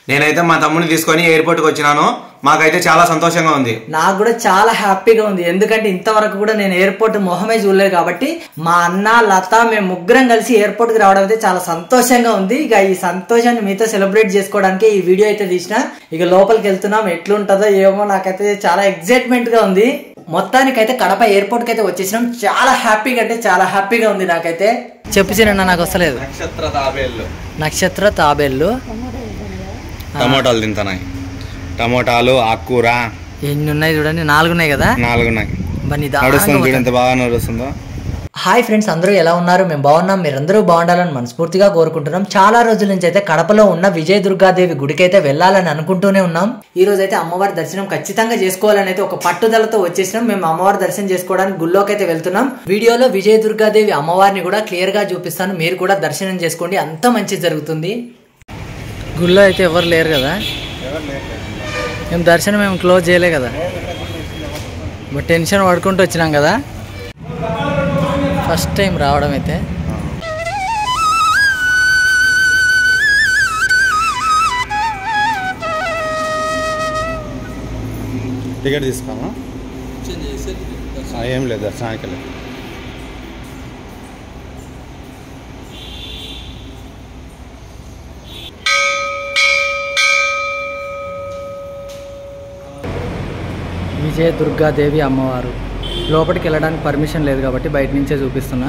నేనైతే మా తమ్ముడిని తీసుకొని ఎయిర్పోర్ట్కి వచ్చినాను మాకైతే చాలా సంతోషంగా ఉంది నాకు కూడా చాలా హ్యాపీగా ఉంది ఎందుకంటే ఇంతవరకు కూడా నేను ఎయిర్పోర్ట్ మొహమే చూడలేదు కాబట్టి మా అన్న లత మేము ముగ్గురం కలిసి ఎయిర్పోర్ట్ కి రావడం అయితే చాలా సంతోషంగా ఉంది ఇక ఈ సంతోషాన్ని మీతో సెలబ్రేట్ చేసుకోవడానికి ఈ వీడియో అయితే తీసిన ఇక లోపలికి వెళ్తున్నాం ఎట్లుంటుందో ఏమో నాకైతే చాలా ఎక్సైట్మెంట్ గా ఉంది మొత్తానికైతే కడప ఎయిర్పోర్ట్ కి అయితే వచ్చేసినాం చాలా హ్యాపీగా అంటే చాలా హ్యాపీగా ఉంది నాకైతే చెప్పు చిన్న నాకు వస్తలేదు నక్షత్ర తాబేళ్ళు నక్షత్ర తాబేళ్ళు టమోటాలు తింటున్నాయి టమోటాలు ఆకుకూర ఎన్ని ఉన్నాయి చూడండి నాలుగు ఉన్నాయి కదా నాలుగు ఉన్నాయి మరి నిదానంగా నడుస్తుంది చూడు పోతాం. ఎంత బాగా నడుస్తుందో హాయ్ ఫ్రెండ్స్ అందరూ ఎలా ఉన్నారు మేము బాగున్నాం మీరందరూ బాగుండాలని మనస్ఫూర్తిగా కోరుకుంటున్నాం చాలా రోజుల నుంచి అయితే కడపలో ఉన్న విజయ దుర్గాదేవి గుడికి అయితే వెళ్ళాలని అనుకుంటూనే ఉన్నాం ఈ రోజు అయితే అమ్మవారి దర్శనం ఖచ్చితంగా చేసుకోవాలని అయితే ఒక పట్టుదలతో వచ్చేసినాం మేము అమ్మవారి దర్శనం చేసుకోవడానికి గుళ్ళోకి అయితే వెళ్తున్నాం వీడియోలో విజయ దుర్గాదేవి అమ్మవారిని కూడా క్లియర్ గా చూపిస్తాను మీరు కూడా దర్శనం చేసుకోండి అంత మంచి జరుగుతుంది గుళ్ళో అయితే ఎవరు లేరు కదా మేము దర్శనం మేము క్లోజ్ చేయలే కదా బట్ టెన్షన్ పడుకుంటూ వచ్చినాం కదా ఫస్ట్ టైం రావడం అయితే టికెట్ తీసుకోమా ఏం లేదు దర్శనానికి లేదు విజయ దుర్గాదేవి అమ్మవారు లోపలికి వెళ్ళడానికి పర్మిషన్ లేదు కాబట్టి బయట నుంచే చూపిస్తున్నా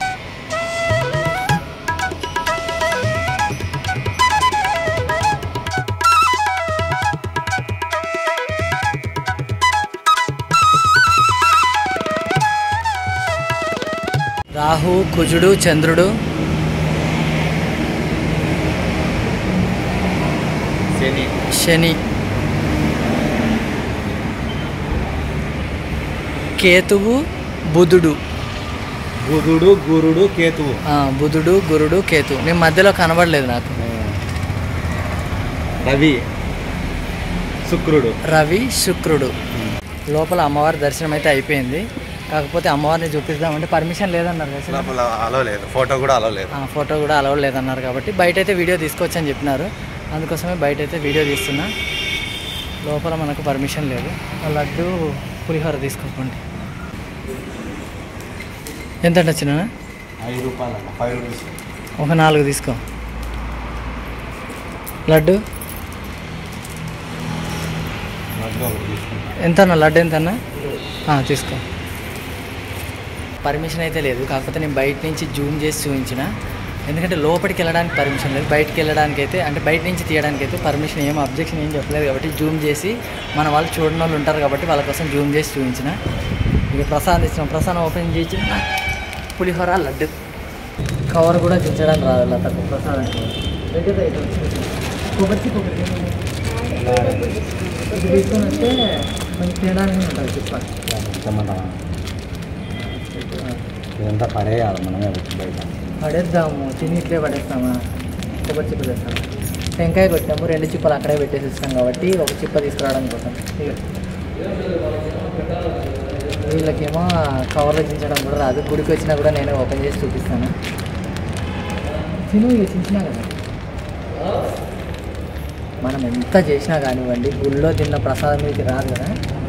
రాహు కుజుడు చంద్రుడు శని శని కేతువు బుధుడు బుధుడు గురుడు కేతువు ఆ, బుధుడు గురుడు కేతు నేను మధ్యలో కనబడలేదు నాకు రవి శుక్రుడు రవి శుక్రుడు లోపల అమ్మవారి దర్శనం అయితే అయిపోయింది కాకపోతే అమ్మవారిని చూపిద్దామంటే పర్మిషన్ లేదన్నారు కదా లోపల అలో లేదు ఫోటో కూడా అలో లేదు ఆ, ఫోటో కూడా అలౌడ్ లేదన్నారు కాబట్టి బయట అయితే వీడియో తీసుకోవచ్చని చెప్పినారు అందుకోసమే బయట అయితే వీడియో తీస్తున్నా లోపల మనకు పర్మిషన్ లేదు ఆ లడ్డు పులిహోర తీసుకోకండి ఎంత వచ్చిన ఐదు రూపాయలు ఫైవ్ రూపీస్ ఒక నాలుగు తీసుకో లడ్డు ఎంత అన్న లడ్డు ఎంత అన్న ఆ, తీసుకో పర్మిషన్ అయితే లేదు కాకపోతే నేను బయట నుంచి జూమ్ చేసి చూపించిన ఎందుకంటే లోపలికి వెళ్ళడానికి పర్మిషన్ లేదు బయటికి వెళ్ళడానికి అయితే అంటే బయట నుంచి తీయడానికి అయితే పర్మిషన్ ఏం అబ్జెక్షన్ ఏం చెప్పలేదు కాబట్టి జూమ్ చేసి మన వాళ్ళు చూడని వాళ్ళు ఉంటారు కాబట్టి వాళ్ళ కోసం జూమ్ చేసి చూపించిన ఇక ప్రసాదం ఇచ్చిన ప్రసాదం ఓపెన్ చేసి పులిహోర లడ్డు కవర్ కూడా దించడానికి రాదు అలా తక్కువ ప్రసాదానికి దగ్గర అయితే వచ్చింది. కొబ్బరి కొబ్బరి ఇది తీసుకొని వస్తే కొంచెం తినడానికి ఉంటుంది చెప్పాలి ఇదంతా పడేయాలి మనమే వచ్చి బయట పడేద్దాము తిని ఇట్లే పడేస్తామా కొబ్బరి చిప్ప తెస్తాము టెంకాయ కొట్టాము రెండు చిప్పలు అక్కడే పెట్టేసి ఇస్తాం కాబట్టి ఒక చిప్ప తీసుకురావడం కోసం ఇక. వీళ్ళకేమో కవర్లో చించడం కూడా రాదు గుడికి వచ్చినా కూడా నేనే ఓపెన్ చేసి చూపిస్తాను తిను ఇక చించినా కదా మనం ఎంత చేసినా కానివ్వండి గుళ్ళో తిన్న ప్రసాదం మీకు రాదు కదా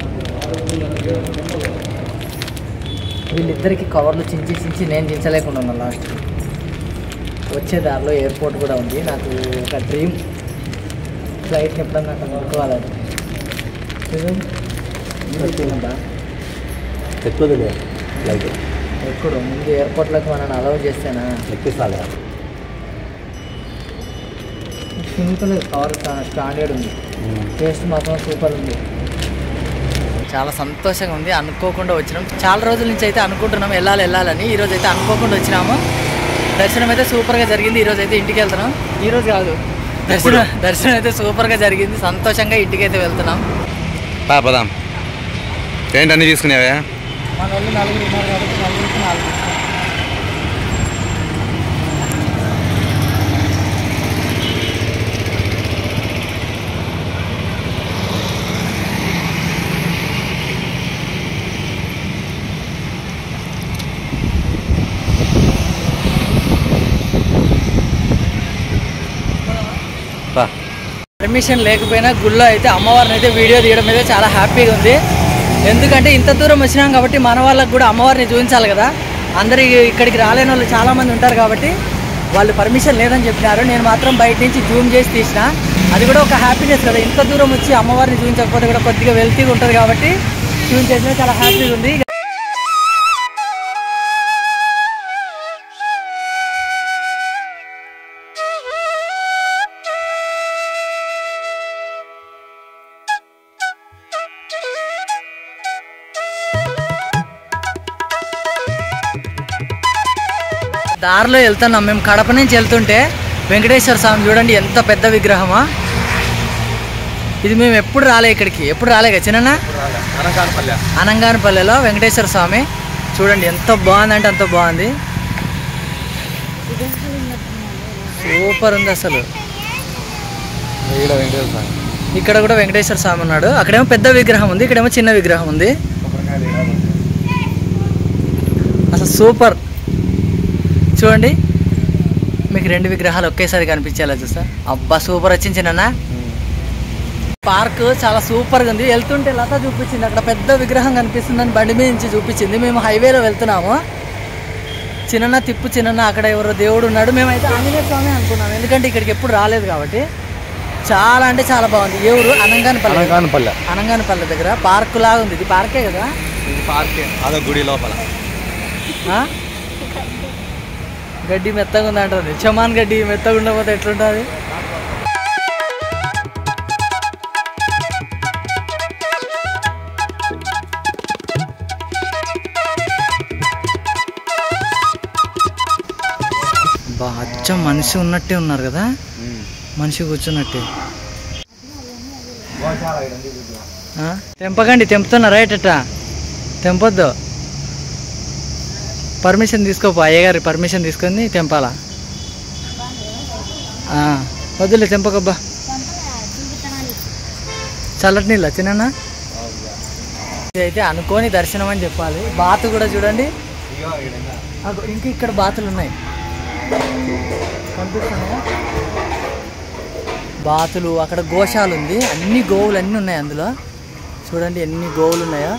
వీళ్ళిద్దరికి కవర్లు చించి చించి నేను చించలేకుండా ఉన్నాను లాస్ట్ వచ్చే దారిలో ఎయిర్పోర్ట్ కూడా ఉంది నాకు ఒక డ్రీమ్ ఫ్లైట్ని ఎప్పుడన్నా అక్కడ కొనుక్కోవాలని చూడండి. వచ్చిందా ఎక్కువది లైట్ ఎప్పుడు ముందు ఎయిర్పోర్ట్లోకి మనల్ని అలౌ చేస్తేనా ఎక్కిస్తాలే సింపుల్ కవర్ స్టాండర్డ్ ఉంది టేస్ట్ మాత్రం సూపర్ ఉంది చాలా సంతోషంగా ఉంది అనుకోకుండా వచ్చినాం చాలా రోజుల నుంచి అయితే అనుకుంటున్నాం వెళ్ళాలి వెళ్ళాలని ఈ రోజు అయితే అనుకోకుండా వచ్చినాము దర్శనం అయితే సూపర్గా జరిగింది ఈ రోజు అయితే ఇంటికి వెళ్తున్నాం ఈ రోజు కాదు దర్శనం దర్శనం అయితే సూపర్గా జరిగింది సంతోషంగా ఇంటికి అయితే వెళ్తున్నాం పదాం ఏంటి అన్ని తీసుకునేవే మన వాళ్ళు నలుగురు ఉన్నారు కాబట్టి నలుగురికి నాలుగు పర్మిషన్ లేకపోయినా గుళ్ళో అయితే అమ్మవారిని అయితే వీడియో తీయడం అయితే చాలా హ్యాపీగా ఉంది ఎందుకంటే ఇంత దూరం వచ్చినాం కాబట్టి మన వాళ్ళకి కూడా అమ్మవారిని చూపించాలి కదా అందరు ఇక్కడికి రాలేని వాళ్ళు చాలామంది ఉంటారు కాబట్టి వాళ్ళు పర్మిషన్ లేదని చెప్పినారు నేను మాత్రం బయట నుంచి జూమ్ చేసి తీసిన అది కూడా ఒక హ్యాపీనెస్ కదా ఇంత దూరం వచ్చి అమ్మవారిని చూపించకపోతే కూడా కొద్దిగా వెళ్తీగా ఉంటుంది కాబట్టి చూపించేసిన చాలా హ్యాపీగా ఉంది దారిలో వెళ్తున్నాం మేము కడప నుంచి వెళ్తుంటే వెంకటేశ్వర స్వామి చూడండి ఎంత పెద్ద విగ్రహమా ఇది మేము ఎప్పుడు రాలే ఇక్కడికి ఎప్పుడు రాలే కదా చిన్న అనకానపల్లె అనంగానపల్లెలో వెంకటేశ్వర స్వామి చూడండి ఎంత బాగుందంటే అంత బాగుంది సూపర్ ఉంది అసలు ఈడ వెంకటేశ్వర స్వామి ఇక్కడ కూడా వెంకటేశ్వర స్వామి ఉన్నాడు అక్కడేమో పెద్ద విగ్రహం ఉంది ఇక్కడేమో చిన్న విగ్రహం ఉంది అసలు సూపర్ చూడండి మీకు రెండు విగ్రహాలు ఒకేసారి కనిపించేలా చూస్తా అబ్బా సూపర్ వచ్చింది చిన్న పార్క్ చాలా సూపర్గా ఉంది వెళ్తుంటే లత చూపించింది అక్కడ పెద్ద విగ్రహం కనిపిస్తుందని బండి మీద నుంచి చూపించింది మేము హైవేలో వెళ్తున్నాము చిన్న తిప్పు చిన్న అక్కడ ఎవరో దేవుడు ఉన్నాడు మేమైతే ఆంజనేయ స్వామి అనుకున్నాం ఎందుకంటే ఇక్కడికి ఎప్పుడు రాలేదు కాబట్టి చాలా అంటే చాలా బాగుంది ఏ ఊరు అనంగానపల్లి అనకానపల్లె అనంగానపల్లి దగ్గర పార్క్ లాగా ఉంది ఇది పార్కే కదా ఇది పార్కే అదో గుడి లోపల ఆ? గడ్డి మెత్తగా ఉంది అంటుంది చమాన్ గడ్డి మెత్తగా ఉండకపోతే ఎట్లుంటుంది బా అచ్చం మనిషి ఉన్నట్టే ఉన్నారు కదా మనిషి కూర్చున్నట్టే ఆ? తెంపకండి తెంపుతున్నారా ఏటట్టా తెంపొద్దు పర్మిషన్ తీసుకోపో అయ్యగారి పర్మిషన్ తీసుకొని తెంపాలా ఆ, వద్దులే తెంపకబ్బా చల్లటి నీళ్ళ చిన్న అయితే అనుకోని దర్శనం అని చెప్పాలి బాతు కూడా చూడండి అగో, ఇంకా ఇక్కడ బాతులు ఉన్నాయి కనిపిస్తున్నాయా బాతులు అక్కడ గోశాల ఉంది అన్ని గోవులు అన్నీ ఉన్నాయి అందులో చూడండి ఎన్ని గోవులు ఉన్నాయో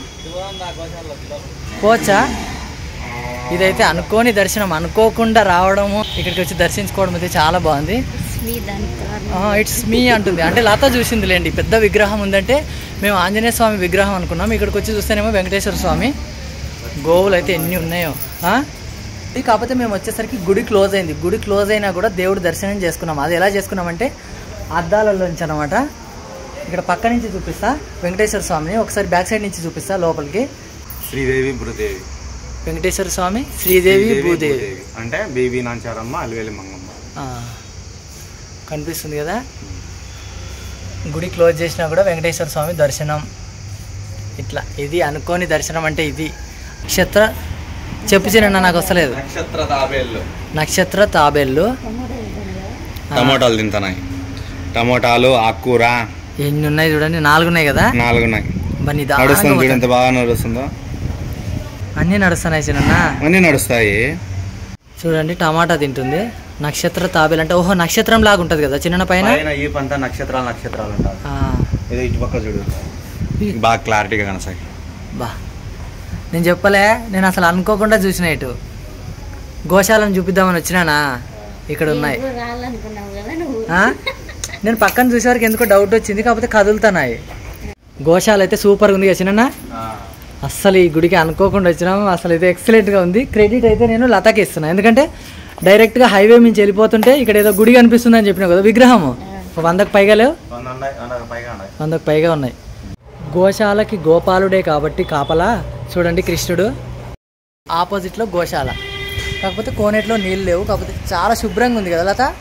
పోచా ఇదైతే అనుకోని దర్శనం అనుకోకుండా రావడము ఇక్కడికి వచ్చి దర్శించుకోవడం అయితే చాలా బాగుంది ఇట్స్ మీ అంటుంది అంటే లత చూసింది లేండి పెద్ద విగ్రహం ఉందంటే మేము ఆంజనేయ స్వామి విగ్రహం అనుకున్నాం ఇక్కడికి వచ్చి చూస్తేనేమో వెంకటేశ్వర స్వామి గోవులు అయితే ఎన్ని ఉన్నాయో ఆ? ఇది కాకపోతే మేము వచ్చేసరికి గుడి క్లోజ్ అయింది గుడి క్లోజ్ అయినా కూడా దేవుడు దర్శనం చేసుకున్నాం అది ఎలా చేసుకున్నామంటే అద్దాలలోంచి అనమాట ఇక్కడ పక్క నుంచి చూపిస్తా వెంకటేశ్వర స్వామిని ఒకసారి బ్యాక్ సైడ్ నుంచి చూపిస్తా లోపలికి శ్రీదేవి భూదేవి వెంకటేశ్వర స్వామి శ్రీదేవి భూదేవి అంటే బీబీ నాంచారమ్మ అలివేలి మంగమ్మ ఆ, కనిపిస్తుంది కదా గుడి క్లోజ్ చేసినా కూడా వెంకటేశ్వర స్వామి దర్శనం ఇట్లా ఇది అనుకోని దర్శనం అంటే ఇది నక్షత్ర చెప్పు చిన్న నాకు వస్తలేదు నక్షత్ర తాబేళ్ళు నక్షత్ర తాబేళ్ళు ఆ, టమోటాలు తింటున్నాయి టమోటాలు ఆకుకూర ఎన్ని ఉన్నాయి చూడండి నాలుగు ఉన్నాయి కదా నాలుగు ఉన్నాయి బన్నీ నడుస్తుంది చూడు ఎంత బాగా నడుస్తుందో అన్నీ నడుస్తున్నాయి చిన్న అన్నీ నడుస్తాయి చూడండి టమాటా తింటుంది నక్షత్ర తాబేలు అంటే ఓహో నక్షత్రం లాగా ఉంటుంది కదా చిన్న పైన పైన ఈ పంత నక్షత్రాలు నక్షత్రాలు ఉంటారు ఆ, ఏదో ఇటు పక్క చూడు బాగా క్లారిటీగా కనసాగి బా నేను చెప్పలే నేను అసలు అనుకోకుండా చూసిన ఇటు గోశాలను చూపిద్దామని వచ్చినానా ఇక్కడ ఉన్నాయి రావాలనుకున్నావు కదా నువ్వు ఆ? నేను పక్కన చూసేవారికి ఎందుకో డౌట్ వచ్చింది కాకపోతే కదులుతున్నాయి గోశాల అయితే సూపర్గా ఉంది కదా చిన్న అస్సలు ఈ గుడికి అనుకోకుండా వచ్చినాము అసలు ఇది ఎక్సలెంట్గా ఉంది క్రెడిట్ అయితే నేను లతకి ఇస్తున్నా ఎందుకంటే డైరెక్ట్గా హైవే నుంచి వెళ్ళిపోతుంటే ఇక్కడ ఏదో గుడి కనిపిస్తుంది అని చెప్పినా కదా విగ్రహము ఒక వందకు పైగా లేవు వందకు పైగా ఉన్నాయి గోశాలకి గోపాలుడే కాబట్టి కాపలా చూడండి కృష్ణుడు ఆపోజిట్లో గోశాల కాకపోతే కోనేట్లో నీళ్ళు లేవు కాకపోతే చాలా శుభ్రంగా ఉంది కదా లత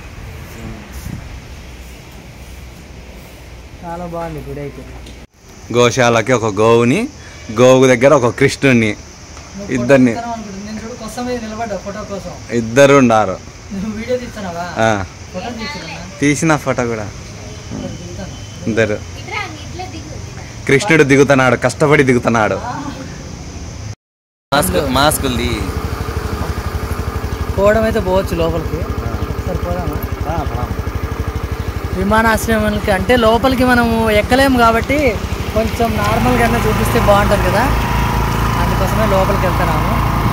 చాలా బాగుంది గుడి అయితే గోశాలకి ఒక గోవుని గోవు దగ్గర ఒక కృష్ణుడిని ఇద్దరిని నేను చూడు కోసం మీద నిలబడ్డా ఫోటో కోసం ఇద్దరు ఉండారు నువ్వు వీడియో తీస్తున్నావా ఆ, ఫోటో తీస్తున్నా తీసిన ఫోటో కూడా ఇద్దరు కృష్ణుడు దిగుతున్నాడు కష్టపడి దిగుతున్నాడు మాస్క్ మాస్కుల్ది పోవడం అయితే పోవచ్చు లోపలికి సరే పోదామా విమానాశ్రయానికి అంటే లోపలికి మనము ఎక్కలేము కాబట్టి కొంచెం నార్మల్గానే చూపిస్తే బాగుంటుంది కదా అందుకోసమే లోపలికి వెళ్తున్నాము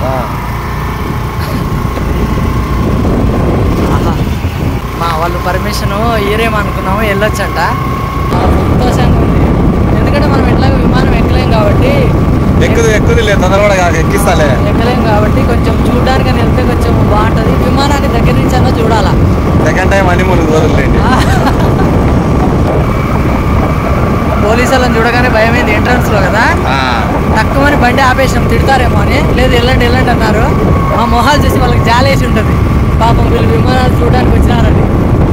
ఆహా. మా వాళ్ళు పర్మిషన్ ఈరేమనుకున్నాము వెళ్ళొచ్చంట చాలా సంతోషంగా ఉంది ఎందుకంటే మనం ఎట్లాగో విమానం ఎక్కలేం కాబట్టి ఎక్కుదు ఎక్కుదు లేదు తొందరగా కాదు, ఎక్కిస్తాలే ఎక్కలేం కాబట్టి కొంచెం చూడడానికి వెళ్తే కొంచెం బాగుంటుంది విమానాన్ని దగ్గర నుంచి అన్నా చూడాలా సెకండ్ టైం అని మూడు రోజులేండి పోలీసు వాళ్ళని చూడగానే భయమైంది ఎంట్రన్స్ లో కదా తక్కువని బండి ఆపేసాం తిడతారేమో అని లేదు వెళ్ళండి వెళ్ళండి అన్నారు మా మొహాలు చూసి వాళ్ళకి జాలేసి ఉంటుంది పాపం వీళ్ళు విమానాలు చూడడానికి వచ్చినారని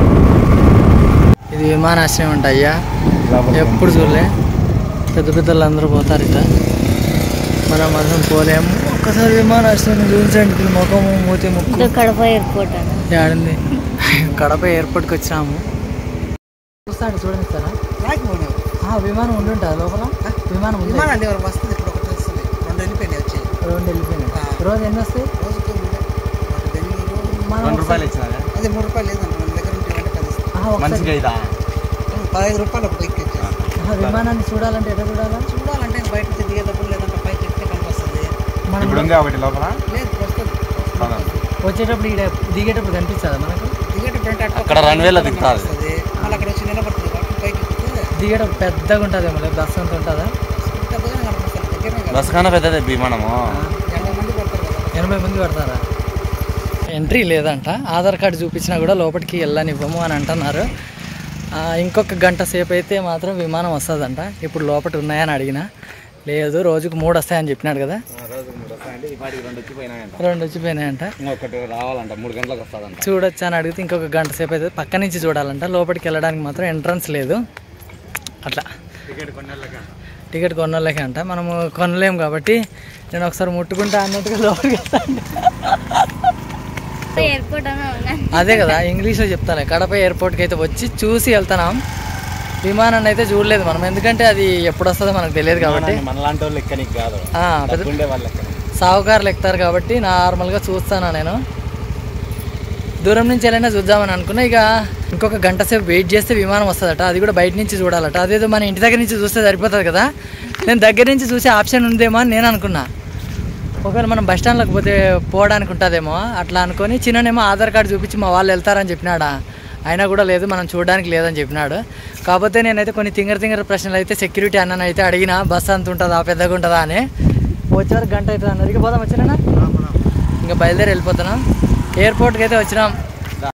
ఇది విమానాశ్రయం అంట అయ్యా ఎప్పుడు చూడలే పెద్ద పెద్దలు అందరూ పోతారు ఇట్లా మనం మాత్రం పోలేము ఒక్కసారి విమానాశ్రయం చూపించండి ఇది ముఖము మూతి ముక్కు ఇది కడప ఎయిర్పోర్ట్ అని ఆడింది కడప ఎయిర్పోర్ట్కి వచ్చినాము చూస్తాడు చూడండి సార్ విమానం ఉండి ఉంటుంది లోపల విమానం ఉంది విమానాలు ఎవరు వస్తుంది ఇప్పుడు ఒకటి వస్తుంది రెండు వెళ్ళిపోయినాయి వచ్చాయి రెండు వెళ్ళిపోయినాయి రోజు ఎన్ని వస్తాయి రోజుకు మూడే అటు బెంగళూరు మనం రెండు రూపాయలు ఇచ్చినారా అదే మూడు రూపాయలు లేదంట మన దగ్గర ఉంటే అంటే పది ఇస్తాం. ఆహా, ఒకసారి- మంచిగా ఇదా పదహైదు రూపాయలు ఒక బైక్ ఇచ్చేస్తాం ఆహా, విమానాన్ని చూడాలంటే ఎట్లా చూడాలా చూడాలంటే బయట నుంచి దిగేటప్పుడు లేదంటే పైకి ఎక్కితే కనిపిస్తుంది మనం ఇప్పుడు ఉంది ఒకటి లోపల లేదు వస్తుంది అవునా? వచ్చేటప్పుడు ఇక్కడ దిగేటప్పుడు కనిపిస్తుందా మనకు దిగేటప్పుడు అంటే అటు అక్కడ runway లో దిగుతాది. వస్తుంది మళ్ళీ అక్కడ వచ్చి నిలబడుతుంది కాబట్టి పైకి ఎక్కితే దిగేటప్పుడు పెద్దగా ఉంటుందేమో లేదు బస్సు అంత ఉంటుందా పెద్దగానే కనిపిస్తుంది దగ్గరనే కదా బస్ కన్నా పెద్దది విమానము ఎనభై మంది పడతారు కదా ఎనభై మంది పడతారా ఎంట్రీ లేదంట ఆధార్ కార్డు చూపించినా కూడా లోపలికి వెళ్ళనివ్వము అని అంటున్నారు ఆ, ఇంకొక గంట సేపు అయితే మాత్రం విమానం వస్తుందంట ఇప్పుడు లోపల ఉన్నాయని అడిగిన లేదు రోజుకు మూడు వస్తాయని చెప్పినాడు కదా రోజు మూడు వస్తాయంటే ఈ పాటికి రెండు వచ్చిపోయినాయంట రెండు వచ్చిపోయినాయంట ఇంకొకటి రావాలంట మూడు గంటలకు వస్తుందంట చూడొచ్చు అని అడిగితే ఇంకొక గంట సేపు అయితే పక్క నుంచి చూడాలంట లోపలికి వెళ్ళడానికి మాత్రం ఎంట్రన్స్ లేదు అట్లా టికెట్ కొన్నేళ్ళక టికెట్ కొనలేక అంట మనము కొనలేము కాబట్టి నేను ఒకసారి ముట్టుకుంటా అన్నట్టుగా లోపలికి వెళ్తాను ఎయిర్పోర్ట్ అని ఉన్నాను అదే కదా ఇంగ్లీష్లో చెప్తాను కడప ఎయిర్పోర్ట్కి అయితే వచ్చి చూసి వెళ్తున్నాం విమానాన్ని అయితే చూడలేదు మనం ఎందుకంటే అది ఎప్పుడు వస్తుందో మనకు తెలియదు కాబట్టి మనలాంటి వాళ్ళు ఎక్కనికి కాదు ఆ, పెద్ద ఉండే వాళ్ళు ఎక్కనికి సావుకారులు ఎక్కుతారు కాబట్టి నార్మల్గా చూస్తాను నేను దూరం నుంచి వెళ్ళినా చూద్దామని అనుకున్నా ఇక ఇంకొక గంట సేపు వెయిట్ చేస్తే విమానం వస్తుందట అది కూడా బయట నుంచి చూడాలట అదేదో మన ఇంటి దగ్గర నుంచి చూస్తే సరిపోతుంది కదా నేను దగ్గర నుంచి చూసే ఆప్షన్ ఉందేమో అని నేను అనుకున్నా ఒకవేళ మనం బస్ స్టాండ్లోకి పోతే పోవడానికి ఉంటుందేమో అట్లా అనుకొని చిన్ననేమో ఆధార్ కార్డు చూపించి మా వాళ్ళు వెళ్తారని చెప్పినాడా అయినా కూడా లేదు మనం చూడడానికి లేదని చెప్పినాడు కాకపోతే నేనైతే కొన్ని తింగర తింగర ప్రశ్నలు అయితే సెక్యూరిటీ అన్నని అయితే అడిగిన బస్ అంత ఉంటుందా పెద్దగా ఉంటుందా అని వచ్చేవరకు గంట అవుతుంది అన్నది ఇక పోదాం వచ్చినా ఇంకా బయలుదేరి వెళ్ళిపోతున్నాం ఎయిర్పోర్ట్కి అయితే వచ్చినాం